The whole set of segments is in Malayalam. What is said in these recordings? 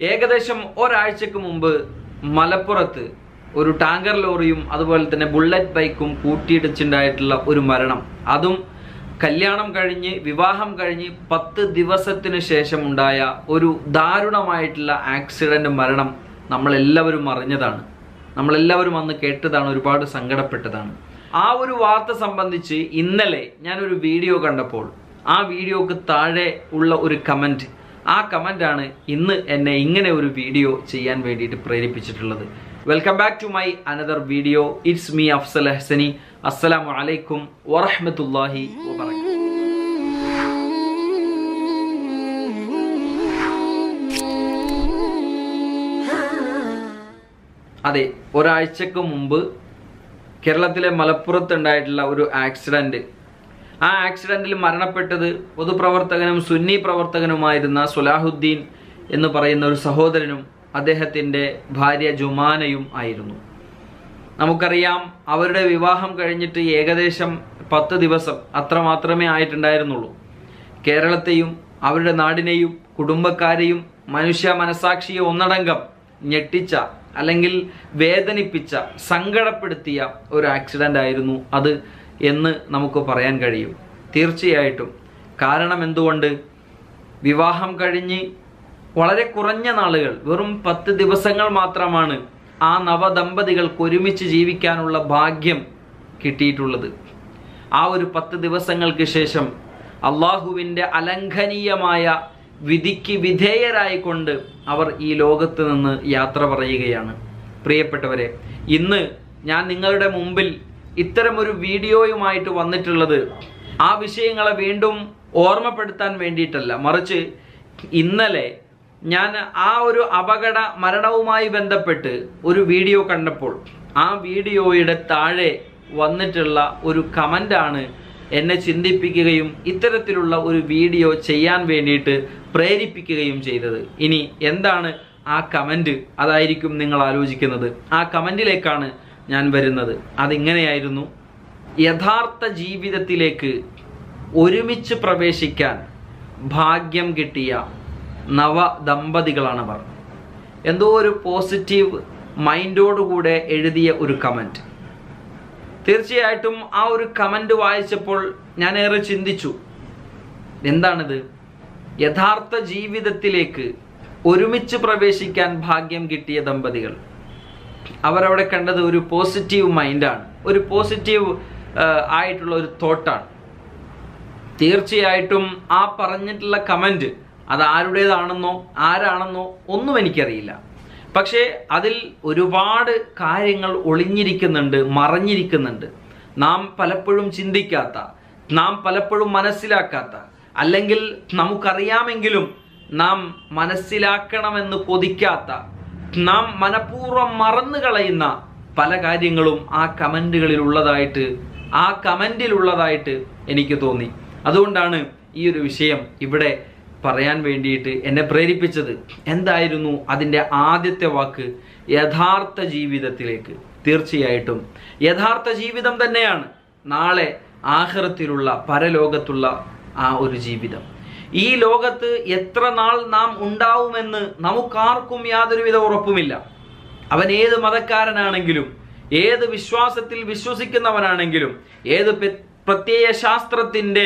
ഏകദേശം ഒരാഴ്ചക്ക് മുമ്പ് മലപ്പുറത്ത് ഒരു ടാങ്കർ ലോറിയും അതുപോലെ തന്നെ ബുള്ളറ്റ് ബൈക്കും കൂട്ടിയിടിച്ചുണ്ടായിട്ടുള്ള ഒരു മരണം അതും കല്യാണം കഴിഞ്ഞ് വിവാഹം കഴിഞ്ഞ് പത്ത് ദിവസത്തിന് ശേഷം ഉണ്ടായ ഒരു ദാരുണമായിട്ടുള്ള ആക്സിഡന്റ് മരണം നമ്മളെല്ലാവരും അറിഞ്ഞതാണ് നമ്മളെല്ലാവരും അന്ന് കേട്ടതാണ് ഒരുപാട് സങ്കടപ്പെട്ടതാണ് ആ ഒരു വാർത്ത സംബന്ധിച്ച് ഇന്നലെ ഞാനൊരു വീഡിയോ കണ്ടപ്പോൾ ആ വീഡിയോക്ക് താഴെ ഉള്ള ഒരു കമൻറ്റ് ആ കമൻ്റ് ആണ് ഇന്ന് എന്നെ ഇങ്ങനെ ഒരു വീഡിയോ ചെയ്യാൻ വേണ്ടിയിട്ട് പ്രേരിപ്പിച്ചിട്ടുള്ളത് welcome back to my another video it's me Afsal Hasani അസ്സലാമു അലൈക്കും വറഹ്മത്തുള്ളാഹി വബറകാതുഹു അതെ ഒരാഴ്ചക്ക് മുമ്പ് കേരളത്തിലെ മലപ്പുറത്ത് ഉണ്ടായിട്ടുള്ള ഒരു ആക്സിഡന്റ് ആ ആക്സിഡന്റിൽ മരണപ്പെട്ടത് പൊതുപ്രവർത്തകനും സുന്നി പ്രവർത്തകനുമായിരുന്ന സുലാഹുദ്ദീൻ എന്ന് പറയുന്ന ഒരു സഹോദരനും അദ്ദേഹത്തിൻ്റെ ഭാര്യ ജുമാനയും ആയിരുന്നു നമുക്കറിയാം അവരുടെ വിവാഹം കഴിഞ്ഞിട്ട് ഏകദേശം പത്ത് ദിവസം അത്ര മാത്രമേ ആയിട്ടുണ്ടായിരുന്നുള്ളൂ കേരളത്തെയും അവരുടെ നാടിനെയും കുടുംബക്കാരെയും മനുഷ്യ മനസാക്ഷിയെ ഒന്നടങ്കം ഞെട്ടിച്ച അല്ലെങ്കിൽ വേദനിപ്പിച്ച സങ്കടപ്പെടുത്തിയ ഒരു ആക്സിഡന്റ് ആയിരുന്നു അത് എന്ന് നമുക്ക് പറയാൻ കഴിയും തീർച്ചയായിട്ടും കാരണം എന്തുകൊണ്ട് വിവാഹം കഴിഞ്ഞ് വളരെ കുറഞ്ഞ നാളുകൾ വെറും പത്ത് ദിവസങ്ങൾ മാത്രമാണ് ആ നവദമ്പതികൾക്ക് ഒരുമിച്ച് ജീവിക്കാനുള്ള ഭാഗ്യം കിട്ടിയിട്ടുള്ളത് ആ ഒരു പത്ത് ദിവസങ്ങൾക്ക് ശേഷം അള്ളാഹുവിൻ്റെ അലംഘനീയമായ വിധിക്ക് വിധേയരായിക്കൊണ്ട് അവർ ഈ ലോകത്ത് നിന്ന് യാത്ര പറയുകയാണ് പ്രിയപ്പെട്ടവരെ ഇന്ന് ഞാൻ നിങ്ങളുടെ മുമ്പിൽ ഇത്തരമൊരു വീഡിയോയുമായിട്ട് വന്നിട്ടുള്ളത് ആ വിഷയങ്ങളെ വീണ്ടും ഓർമ്മപ്പെടുത്താൻ വേണ്ടിയിട്ടല്ല മറിച്ച് ഇന്നലെ ഞാൻ ആ ഒരു അപകട മരണവുമായി ബന്ധപ്പെട്ട് ഒരു വീഡിയോ കണ്ടപ്പോൾ ആ വീഡിയോയുടെ താഴെ വന്നിട്ടുള്ള ഒരു കമൻ്റാണ് എന്നെ ചിന്തിപ്പിക്കുകയും ഇത്തരത്തിലുള്ള ഒരു വീഡിയോ ചെയ്യാൻ വേണ്ടിയിട്ട് പ്രേരിപ്പിക്കുകയും ചെയ്തത് ഇനി എന്താണ് ആ കമൻറ്റ് അതായിരിക്കും നിങ്ങൾ ആലോചിക്കുന്നത് ആ കമൻറ്റിലേക്കാണ് ഞാൻ വരുന്നത് അതിങ്ങനെയായിരുന്നു യഥാർത്ഥ ജീവിതത്തിലേക്ക് ഒരുമിച്ച് പ്രവേശിക്കാൻ ഭാഗ്യം കിട്ടിയ നവ ദമ്പതികളാണവർ എന്തോ ഒരു പോസിറ്റീവ് മൈൻഡോടുകൂടെ എഴുതിയ ഒരു കമൻറ്റ് തീർച്ചയായിട്ടും ആ ഒരു കമൻറ്റ് വായിച്ചപ്പോൾ ഞാൻ ഏറെ ചിന്തിച്ചു എന്താണിത് യഥാർത്ഥ ജീവിതത്തിലേക്ക് ഒരുമിച്ച് പ്രവേശിക്കാൻ ഭാഗ്യം കിട്ടിയ ദമ്പതികൾ അവരവിടെ കണ്ടത് ഒരു പോസിറ്റീവ് മൈൻഡാണ് ഒരു പോസിറ്റീവ് ആയിട്ടുള്ള ഒരു തോട്ടാണ് തീർച്ചയായിട്ടും ആ പറഞ്ഞിട്ടുള്ള കമൻറ്റ് അത് ആരുടേതാണെന്നോ ആരാണെന്നോ ഒന്നും എനിക്കറിയില്ല പക്ഷേ അതിൽ ഒരുപാട് കാര്യങ്ങൾ ഒളിഞ്ഞിരിക്കുന്നുണ്ട് മറഞ്ഞിരിക്കുന്നുണ്ട് നാം പലപ്പോഴും ചിന്തിക്കാത്ത നാം പലപ്പോഴും മനസ്സിലാക്കാത്ത അല്ലെങ്കിൽ നമുക്കറിയാമെങ്കിലും നാം മനസ്സിലാക്കണമെന്ന് കൊതിക്കാത്ത നാം മനഃപൂർവ്വം മറന്നു കളയുന്ന പല കാര്യങ്ങളും ആ കമൻറ്റുകളിൽ ഉള്ളതായിട്ട് ആ കമൻറ്റിൽ ഉള്ളതായിട്ട് എനിക്ക് തോന്നി അതുകൊണ്ടാണ് ഈ ഒരു വിഷയം ഇവിടെ പറയാൻ വേണ്ടിയിട്ട് എന്നെ പ്രേരിപ്പിച്ചത് എന്തായിരുന്നു അതിൻ്റെ ആദ്യത്തെ വാക്ക് യഥാർത്ഥ ജീവിതത്തിലേക്ക് തീർച്ചയായിട്ടും യഥാർത്ഥ ജീവിതം തന്നെയാണ് നാളെ ആഹ്റത്തിലുള്ള പരലോകത്തുള്ള ആ ഒരു ജീവിതം ഈ ലോകത്ത് എത്ര നാൾ നാം ഉണ്ടാവുമെന്ന് നമുക്കാർക്കും യാതൊരുവിധ ഉറപ്പുമില്ല അവൻ ഏത് മതക്കാരനാണെങ്കിലും ഏത് വിശ്വാസത്തിൽ വിശ്വസിക്കുന്നവനാണെങ്കിലും ഏത് പ്രത്യയ ശാസ്ത്രത്തിൻ്റെ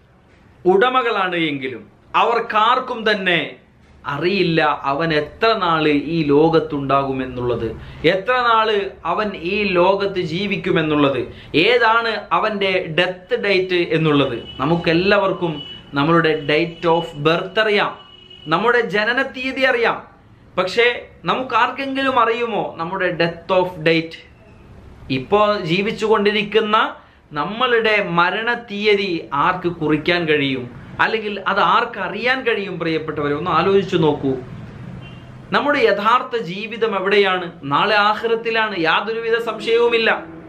ഉടമകളാണ് എങ്കിലും അവർക്കാർക്കും തന്നെ അറിയില്ല അവൻ എത്ര നാള് ഈ ലോകത്തുണ്ടാകുമെന്നുള്ളത് എത്ര നാള് അവൻ ഈ ലോകത്ത് ജീവിക്കുമെന്നുള്ളത് ഏതാണ് അവൻ്റെ ഡെത്ത് ഡേറ്റ് എന്നുള്ളത് നമുക്കെല്ലാവർക്കും നമ്മളുടെ ഡേറ്റ് ഓഫ് ബർത്ത് അറിയാം നമ്മുടെ ജനന തീയതി അറിയാം പക്ഷേ നമുക്ക് ആർക്കെങ്കിലും അറിയുമോ നമ്മുടെ ഡെത്ത് ഓഫ് ഡേറ്റ് ഇപ്പോൾ ജീവിച്ചു കൊണ്ടിരിക്കുന്ന നമ്മളുടെ മരണ തീയതി ആർക്ക് കുറിക്കാൻ കഴിയും അല്ലെങ്കിൽ അത് ആർക്ക് അറിയാൻ കഴിയും പ്രിയപ്പെട്ടവരെ ഒന്ന് ആലോചിച്ചു നോക്കൂ നമ്മുടെ യഥാർത്ഥ ജീവിതം എവിടെയാണ് നാളെ ആഹ്റത്തിലാണ് യാതൊരുവിധ സംശയവുമില്ല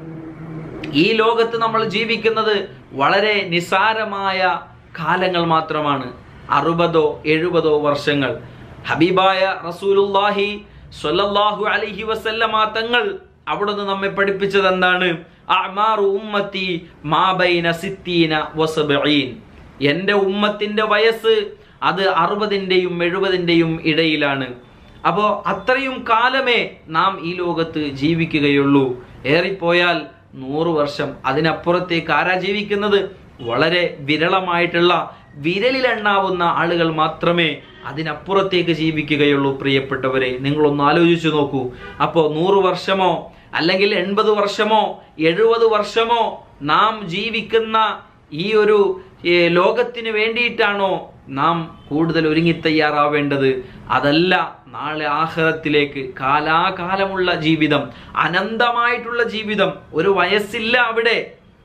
ഈ ലോകത്ത് നമ്മൾ ജീവിക്കുന്നത് വളരെ നിസാരമായ കാലങ്ങൾ മാത്രമാണ് അറുപതോ എഴുപതോ വർഷങ്ങൾ ഹബീബായ റസൂലുല്ലാഹി സ്വല്ലല്ലാഹു അലൈഹി വസല്ലമ തങ്ങൾ അവിടുന്ന് നമ്മെ പഠിപ്പിച്ചത് എന്താണ് അഅ്മാറു ഉമ്മത്തി മാ ബൈന സിത്തീന വസബഈൻ എൻ്റെ ഉമ്മത്തിന്റെ വയസ്സ് അത് അറുപതിൻ്റെയും എഴുപതിൻ്റെയും ഇടയിലാണ് അപ്പോ അത്രയും കാലമേ നാം ഈ ലോകത്ത് ജീവിക്കുകയുള്ളൂ ഏറിപ്പോയാൽ നൂറ് വർഷം അതിനപ്പുറത്തേക്ക് ആരാ ജീവിക്കുന്നത് വളരെ വിരളമായിട്ടുള്ള വിരലിലെണ്ണാവുന്ന ആളുകൾ മാത്രമേ അതിനപ്പുറത്തേക്ക് ജീവിക്കുകയുള്ളൂ പ്രിയപ്പെട്ടവരെ നിങ്ങളൊന്ന് ആലോചിച്ചു നോക്കൂ അപ്പോ നൂറ് വർഷമോ അല്ലെങ്കിൽ എൺപത് വർഷമോ എഴുപത് വർഷമോ നാം ജീവിക്കുന്ന ഈ ഒരു ഏ, ലോകത്തിന് വേണ്ടിയിട്ടാണോ നാം കൂടുതൽ ഒരുങ്ങി തയ്യാറാവേണ്ടത് അതല്ല നാളെ ആഹ്റത്തിലേക്ക് കാലാകാലമുള്ള ജീവിതം അനന്തമായിട്ടുള്ള ജീവിതം ഒരു വയസ്സില്ല അവിടെ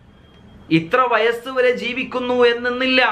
ഇത്ര വയസ്സ് വരെ ജീവിക്കുന്നു എന്നെന്നില്ല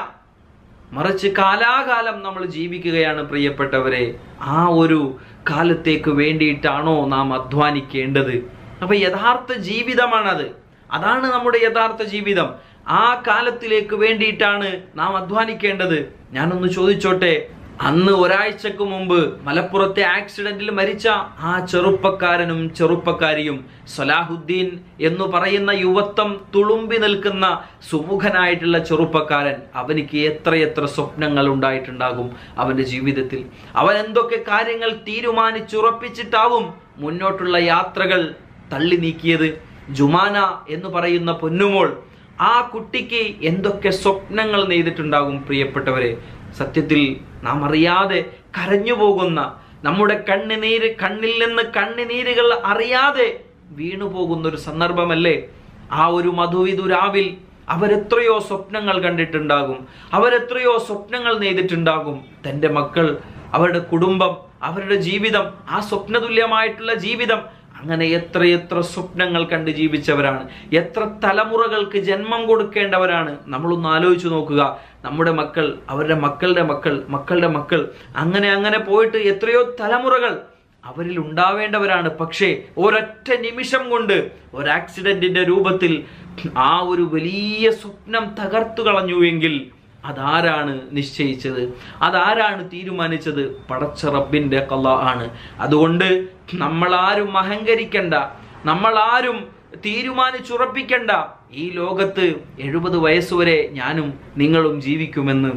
മറിച്ച് കാലാകാലം നമ്മൾ ജീവിക്കുകയാണ് പ്രിയപ്പെട്ടവരെ ആ ഒരു കാലത്തേക്ക് വേണ്ടിയിട്ടാണോ നാം അധ്വാനിക്കേണ്ടത് അപ്പൊ യഥാർത്ഥ ജീവിതമാണത് അതാണ് നമ്മുടെ യഥാർത്ഥ ജീവിതം ആ കാലത്തിലേക്ക് വേണ്ടിയിട്ടാണ് നാം അധ്വാനിക്കേണ്ടത് ഞാനൊന്ന് ചോദിച്ചോട്ടെ അന്ന് ഒരാഴ്ചക്ക് മുമ്പ് മലപ്പുറത്തെ ആക്സിഡന്റിൽ മരിച്ച ആ ചെറുപ്പക്കാരനും ചെറുപ്പക്കാരിയും സലാഹുദ്ദീൻ എന്ന് പറയുന്ന യുവത്വം തുളുമ്പി നിൽക്കുന്ന സുമുഖനായിട്ടുള്ള ചെറുപ്പക്കാരൻ അവനിക്ക് എത്രയെത്ര സ്വപ്നങ്ങൾ ഉണ്ടായിട്ടുണ്ടാകും അവന്റെ ജീവിതത്തിൽ അവൻ എന്തൊക്കെ കാര്യങ്ങൾ തീരുമാനിച്ചുറപ്പിച്ചിട്ടാവും മുന്നോട്ടുള്ള യാത്രകൾ തള്ളി നീക്കിയത് ജുമാന എന്ന് പറയുന്ന പൊന്നുമോൾ ആ കുട്ടിക്ക് എന്തൊക്കെ സ്വപ്നങ്ങൾ നെയ്തിട്ടുണ്ടാകും പ്രിയപ്പെട്ടവരെ സത്യത്തിൽ നാം അറിയാതെ കരഞ്ഞു പോകുന്ന നമ്മുടെ കണ്ണുനീര് കണ്ണിൽ നിന്ന് കണ്ണുനീരുകൾ അറിയാതെ വീണു പോകുന്ന ഒരു സന്ദർഭമല്ലേ ആ ഒരു മധുവിധുരാവിൽ അവരെത്രയോ സ്വപ്നങ്ങൾ കണ്ടിട്ടുണ്ടാകും അവരെത്രയോ സ്വപ്നങ്ങൾ നെയ്തിട്ടുണ്ടാകും തൻ്റെ മക്കൾ അവരുടെ കുടുംബം അവരുടെ ജീവിതം ആ സ്വപ്നതുല്യമായിട്ടുള്ള ജീവിതം അങ്ങനെ എത്രയെത്ര സ്വപ്നങ്ങൾ കണ്ട് ജീവിച്ചവരാണ് എത്ര തലമുറകൾക്ക് ജന്മം കൊടുക്കേണ്ടവരാണ് നമ്മളൊന്ന് ആലോചിച്ചു നോക്കുക നമ്മുടെ മക്കൾ അവരുടെ മക്കളുടെ മക്കൾ മക്കളുടെ മക്കൾ അങ്ങനെ അങ്ങനെ പോയിട്ട് എത്രയോ തലമുറകൾ അവരിൽ ഉണ്ടാവേണ്ടവരാണ് പക്ഷേ ഒരൊറ്റ നിമിഷം കൊണ്ട് ഒരു ആക്സിഡന്റിന്റെ രൂപത്തിൽ ആ ഒരു വലിയ സ്വപ്നം തകർത്തു കളഞ്ഞുവെങ്കിൽ അതാരാണ് നിശ്ചയിച്ചത് അതാരാണ് തീരുമാനിച്ചത് പടച്ച റബ്ബിന്റെ കല ആണ് അതുകൊണ്ട് നമ്മളാരും അഹങ്കരിക്കണ്ട നമ്മളാരും തീരുമാനിച്ചുറപ്പിക്കണ്ട ഈ ലോകത്ത് എഴുപത് വയസ്സുവരെ ഞാനും നിങ്ങളും ജീവിക്കുമെന്ന്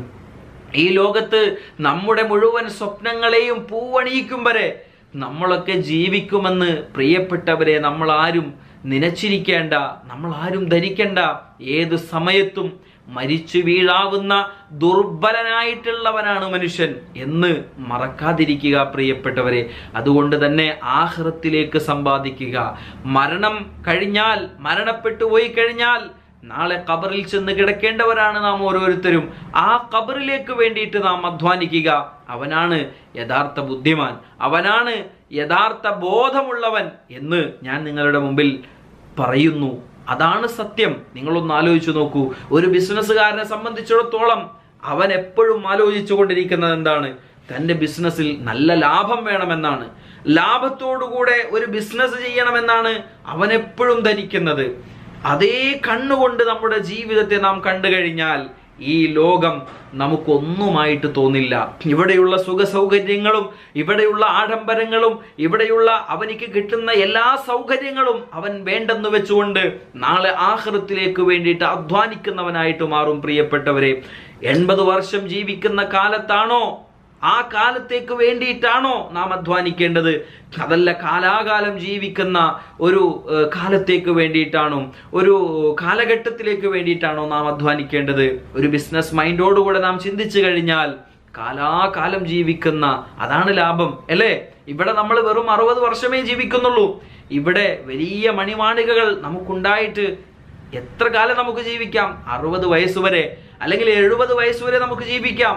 ഈ ലോകത്ത് നമ്മുടെ മുഴുവൻ സ്വപ്നങ്ങളെയും പൂവണിയിക്കും വരെ നമ്മളൊക്കെ ജീവിക്കുമെന്ന് പ്രിയപ്പെട്ടവരെ നമ്മൾ ആരും നനച്ചിരിക്കേണ്ട നമ്മൾ ആരും ധരിക്കേണ്ട ഏത് സമയത്തും മരിച്ചു വീഴാവുന്ന ദുർബലനായിട്ടുള്ളവനാണ് മനുഷ്യൻ എന്ന് മറക്കാതിരിക്കുക പ്രിയപ്പെട്ടവരെ അതുകൊണ്ട് തന്നെ ആഹ്റത്തിലേക്ക് സമ്പാദിക്കുക മരണം കഴിഞ്ഞാൽ മരണപ്പെട്ടു പോയി കഴിഞ്ഞാൽ നാളെ കബറിൽ ചെന്ന് കിടക്കേണ്ടവരാണ് നാം ഓരോരുത്തരും ആ കബറിലേക്ക് വേണ്ടിയിട്ട് നാം അധ്വാനിക്കുക അവനാണ് യഥാർത്ഥ ബുദ്ധിമാൻ അവനാണ് യഥാർത്ഥ ബോധമുള്ളവൻ എന്ന് ഞാൻ നിങ്ങളുടെ മുമ്പിൽ പറയുന്നു അതാണ് സത്യം നിങ്ങളൊന്ന് ആലോചിച്ചു നോക്കൂ ഒരു ബിസിനസ്സുകാരനെ സംബന്ധിച്ചിടത്തോളം അവൻ എപ്പോഴും ആലോചിച്ചു കൊണ്ടിരിക്കുന്നത് എന്താണ് തന്റെ ബിസിനസ്സിൽ നല്ല ലാഭം വേണമെന്നാണ് ലാഭത്തോടുകൂടെ ഒരു ബിസിനസ് ചെയ്യണമെന്നാണ് അവൻ എപ്പോഴും ധരിക്കുന്നത് അതേ കണ്ണുകൊണ്ട് നമ്മുടെ ജീവിതത്തെ നാം കണ്ടു കഴിഞ്ഞാൽ ഈ ലോകം നമുക്കൊന്നുമായിട്ട് തോന്നില്ല ഇവിടെയുള്ള സുഖ സൗകര്യങ്ങളും ഇവിടെയുള്ള ആഡംബരങ്ങളും ഇവിടെയുള്ള അവനിക്ക് കിട്ടുന്ന എല്ലാ സൗകര്യങ്ങളും അവൻ വേണ്ടെന്ന് വെച്ചുകൊണ്ട് നാളെ ആഹൃത്തിലേക്ക് വേണ്ടിയിട്ട് അധ്വാനിക്കുന്നവനായിട്ട് മാറും പ്രിയപ്പെട്ടവരെ എൺപത് വർഷം ജീവിക്കുന്ന കാലത്താണോ ആ കാലത്തേക്ക് വേണ്ടിയിട്ടാണോ നാം അധ്വാനിക്കേണ്ടത് അതല്ല കാലാകാലം ജീവിക്കുന്ന ഒരു ഏഹ്, കാലത്തേക്ക് വേണ്ടിയിട്ടാണോ ഒരു കാലഘട്ടത്തിലേക്ക് വേണ്ടിയിട്ടാണോ നാം അധ്വാനിക്കേണ്ടത് ഒരു ബിസിനസ് മൈൻഡോടുകൂടെ നാം ചിന്തിച്ചു കഴിഞ്ഞാൽ കാലാകാലം ജീവിക്കുന്ന അതാണ് ലാഭം അല്ലേ ഇവിടെ നമ്മൾ വെറും അറുപത് വർഷമേ ജീവിക്കുന്നുള്ളൂ ഇവിടെ വലിയ മണിമാണികകൾ നമുക്കുണ്ടായിട്ട് എത്ര കാലം നമുക്ക് ജീവിക്കാം അറുപത് വയസ്സ് വരെ അല്ലെങ്കിൽ എഴുപത് വയസ്സ് വരെ നമുക്ക് ജീവിക്കാം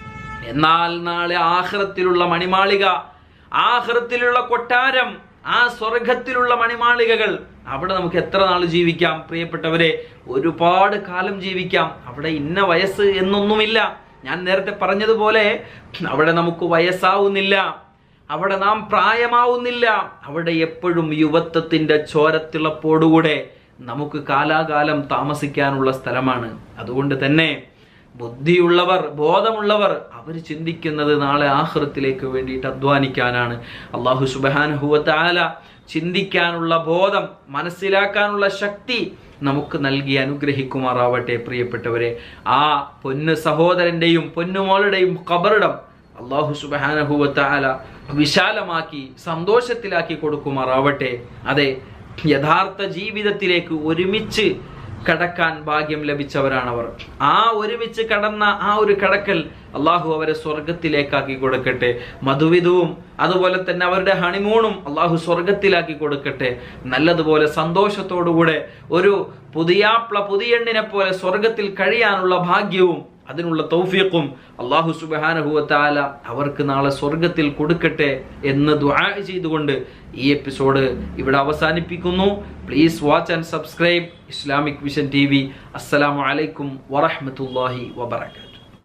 എന്നാൽ നാളെ ആഹ്റത്തിലുള്ള മണിമാളിക ആഹ്റത്തിലുള്ള കൊട്ടാരം ആ സ്വർഗത്തിലുള്ള മണിമാളികകൾ അവിടെ നമുക്ക് എത്ര നാൾ ജീവിക്കാം പ്രിയപ്പെട്ടവരെ ഒരുപാട് കാലം ജീവിക്കാം അവിടെ ഇന്ന വയസ്സ് എന്നൊന്നുമില്ല ഞാൻ നേരത്തെ പറഞ്ഞതുപോലെ അവിടെ നമുക്ക് വയസ്സാവുന്നില്ല അവിടെ നാം പ്രായമാവുന്നില്ല അവിടെ എപ്പോഴും യുവത്വത്തിന്റെ ചോരത്തിളപ്പോടുകൂടെ നമുക്ക് കാലാകാലം താമസിക്കാനുള്ള സ്ഥലമാണ് അതുകൊണ്ട് തന്നെ ബുദ്ധിയുള്ളവർ ബോധമുള്ളവർ അവർ ചിന്തിക്കുന്നത് നാളെ ആഹൃത്തിലേക്ക് വേണ്ടിയിട്ട് അധ്വാനിക്കാനാണ് അള്ളാഹു സുബാനുഹുവത്താല ചിന്തിക്കാനുള്ള ബോധം മനസ്സിലാക്കാനുള്ള ശക്തി നമുക്ക് നൽകി അനുഗ്രഹിക്കുമാറാവട്ടെ പ്രിയപ്പെട്ടവരെ ആ പൊന്നു സഹോദരന്റെയും പൊന്നുമോളുടെയും ഖബറിടം അള്ളാഹു സുബാനഹുവത്താല വിശാലമാക്കി സന്തോഷത്തിലാക്കി കൊടുക്കുമാറാവട്ടെ അതെ യഥാർത്ഥ ജീവിതത്തിലേക്ക് ഒരുമിച്ച് കടക്കാൻ ഭാഗ്യം ലഭിച്ചവരാണവർ ആ ഒരുമിച്ച് കടന്ന ആ ഒരു കടക്കൽ അള്ളാഹു അവരെ സ്വർഗത്തിലേക്കാക്കി കൊടുക്കട്ടെ മധുവിധവും അതുപോലെ തന്നെ അവരുടെ ഹണിമൂണും അള്ളാഹു സ്വർഗത്തിലാക്കി കൊടുക്കട്ടെ നല്ലതുപോലെ സന്തോഷത്തോടുകൂടെ ഒരു പുതിയാപ്ല പുതിയെണ്ണിനെ പോലെ സ്വർഗത്തിൽ കഴിയാനുള്ള ഭാഗ്യവും അതിനുള്ള തൗഫീഖും അള്ളാഹു സുബാനഹുവത്താല അവർക്ക് നാളെ സ്വർഗത്തിൽ കൊടുക്കട്ടെ എന്ന് ദുആ ചെയ്തുകൊണ്ട് ഈ എപ്പിസോഡ് ഇവിടെ അവസാനിപ്പിക്കുന്നു please watch and subscribe Islamic vision T V അസ്സലാമു അലൈക്കും വറഹ്മത്തുള്ളാഹി വബറകാതുഹു